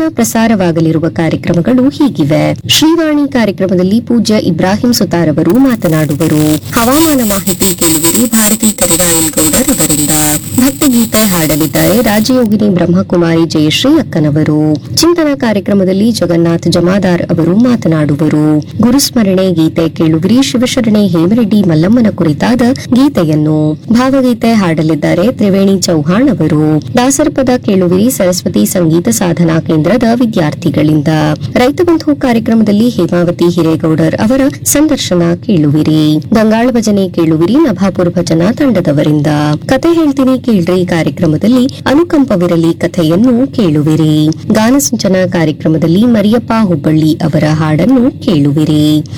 ಪ್ರಸಾರವಾಗಲಿರುವ ಕಾರ್ಯಕ್ರಮಗಳು ಹೀಗಿವೆ ಶ್ರೀವಾಣಿ ಕಾರ್ಯಕ್ರಮದಲ್ಲಿ ಪೂಜ್ಯ ಇಬ್ರಾಹಿಂ ಸುತಾರ್ ಅವರು ಮಾತನಾಡುವರು ಹವಾಮಾನ ಮಾಹಿತಿ ಕೇಳುವಿರಿ ಭಾರತಿ ಕರಿರಾಯನ್ಗೌಡರ್ ಅವರಿಂದ ಭಕ್ತಿಗೀತೆ ಹಾಡಲಿದ್ದಾರೆ ರಾಜಯೋಗಿನಿ ಬ್ರಹ್ಮಕುಮಾರಿ ಜಯಶ್ರೀ ಅಕ್ಕನವರು ಚಿಂತನ ಕಾರ್ಯಕ್ರಮದಲ್ಲಿ ಜಗನ್ನಾಥ್ ಜಮಾದಾರ್ ಅವರು ಮಾತನಾಡುವರು ಗುರುಸ್ಮರಣೆ ಗೀತೆ ಕೇಳುವಿರಿ ಶಿವಶರಣೆ ಹೇಮರೆಡ್ಡಿ ಮಲ್ಲಮ್ಮನ ಕುರಿತಾದ ಗೀತೆಯನ್ನು ಭಾವಗೀತೆ ಹಾಡಲಿದ್ದಾರೆ ತ್ರಿವೇಣಿ ಚೌಹಾಣ್ ಅವರು ದಾಸರಪದ ಕೇಳುವಿರಿ ಸರಸ್ವತಿ ಸಂಗೀತ ಸಾಧನಾ ಕೇಂದ್ರದ ವಿದ್ಯಾರ್ಥಿಗಳಿಂದ ರೈತ ಬಂಧು ಕಾರ್ಯಕ್ರಮದಲ್ಲಿ ಹೇಮಾವತಿ ಹಿರೇಗೌಡರ್ ಅವರ ಸಂದರ್ಶನ ಕೇಳುವಿರಿ ಗಂಗಾಳ ಭಜನೆ ಕೇಳುವಿರಿ ನಭಾಪುರ ಭಜನಾ ತಂಡದವರಿಂದ ಕತೆ ಹೇಳ್ತೀನಿ ಕೇಳ್ರಿ ಕಾರ್ಯಕ್ರಮದಲ್ಲಿ ಅನುಕಂಪವಿರಲಿ ಕಥೆಯನ್ನು ಕೇಳುವಿರಿ ಗಾನಸಿಂಚನ ಕಾರ್ಯಕ್ರಮದಲ್ಲಿ ಮರಿಯಪ್ಪ ಹುಬ್ಬಳ್ಳಿ ಅವರ ಹಾಡನ್ನು ಕೇಳುವಿರಿ